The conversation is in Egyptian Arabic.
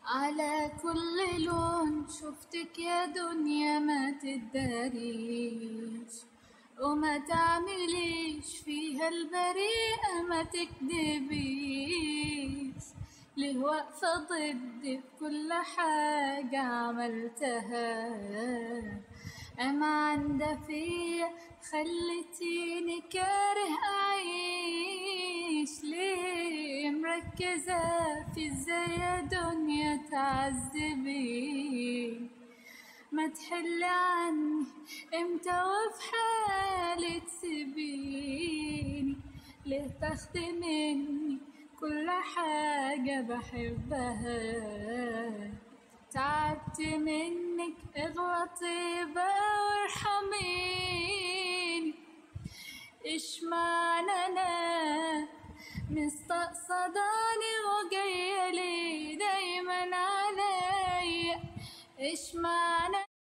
على كل لون شفتك يا دنيا ما تداريش وما تعمليش فيها البريئة ما تكدبيش ليه واقفة ضدي بكل حاجة عملتها أما عند فيا خلتيني كاره أعيش ليه مركزة في ازاي يا دنيا تعذبي ما تحلي عني امتى وفي حالي تسيبيني ليه تاخدي مني كل حاجة بحبها تعبت منك اغلطي بقى وارحميني ايش معنى انا مستقصداني وجاية ليه دايما عليا ايش معنى